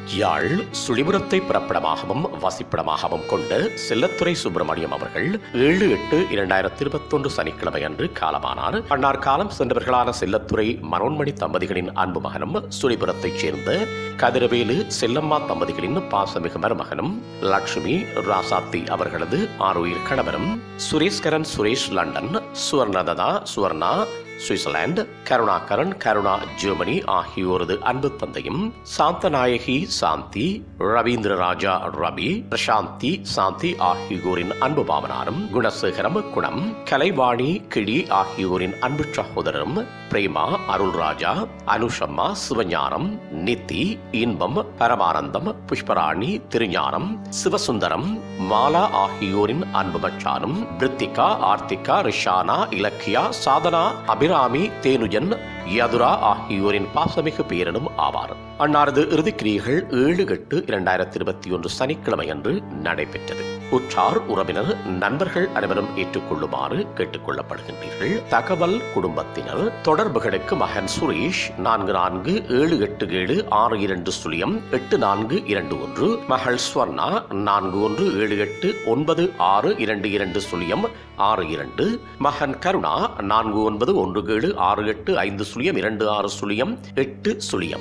யாழ் சுழிபுரத்தை பிறப்பிடமாகவும் வசிப்பிடமாகவும் கொண்ட செல்லத்துறை சுப்பிரமணியம் அவர்கள் ஏழு எட்டு இரண்டாயிரத்தி இருபத்தொன்று சனிக்கிழமை அன்று காலமானார் அன்னார் காலம் சென்றவர்களான செல்லத்துறை மனோன்மணி தம்பதிகளின் அன்பு மகனும் சுழிபுரத்தைச் சேர்ந்த கதிரவேலு செல்லம்மா தம்பதிகளின் பாசமிகு மருமகனும் லட்சுமி ராசாத்தி அவர்களது ஆறுயிர் கணவரும் Sureshkaran Suresh London Swarnatha Swarna Switzerland Karunakaran Karuna Germany ஆகியோரது அன்பு தந்தையும் சாந்தநாயகி சாந்தி ரவீந்திர ராஜா ரவி பிரசாந்தி சாந்தி ஆகியோரின் அன்பு பாவனாரும் குணசேகரம் குணம் கலைவாணி கிளி ஆகியோரின் அன்பு சகோதரரும் பிரேமா அருள்ராஜா அனுஷம்மா சிவஞானம் நித்தி இன்பம் பரமானந்தம் புஷ்பராணி திருஞானம் சிவசுந்தரம் மாலா ஆகியோரின் அன்பு மச்சானும் பிரித்திகா ஆர்த்திகா ரிஷானா இலக்கியா சாதனா அபிராமி தேனுஜன் யதுரா ஆகியோரின் பாசமிகு பேரனும் ஆவார் அன்னாரது இறுதிக்கிரியைகள் ஏழு எட்டு இரண்டாயிரத்தி இருபத்தி ஒன்று சனிக்கிழமை அன்று நடைபெற்றது உற்றார் உறவினர் நண்பர்கள் அனைவரும் ஏற்றுக்கொள்ளுமாறு கேட்டுக் கொள்ளப்படுகின்றீர்கள் தகவல் குடும்பத்தினர் தொடர்புகளுக்கு மகன் சுரேஷ் நான்கு நான்கு ஏழு எட்டு ஏழு ஆறு இரண்டு சுழியம் எட்டு நான்கு இரண்டு ஒன்று மகள் ஸ்வர்ணா நான்கு ஒன்று ஏழு எட்டு ஒன்பது ஆறு இரண்டு இரண்டு சுழியம் ஆறு இரண்டு மகன் கருணா நான்கு ஒன்பது ஒன்று ஏழு ஆறு எட்டு ஐந்து சுழியம் இரண்டு ஆறு சுழியம் எட்டு சுழியம்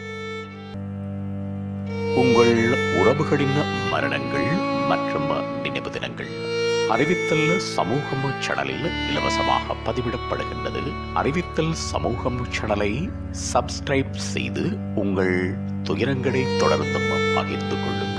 உங்கள் உறவுகளின் மரணங்கள் மற்றும் நினைவு தினங்கள் அறிவித்தல் சமூகம் சேனலில் இலவசமாக பதிவிடப்படுகின்றது அறிவித்தல் சமூகம் சேனலை சப்ஸ்கிரைப் செய்து உங்கள் துயரங்களை தொடர்ந்தும் பகிர்ந்து கொள்ளுங்கள்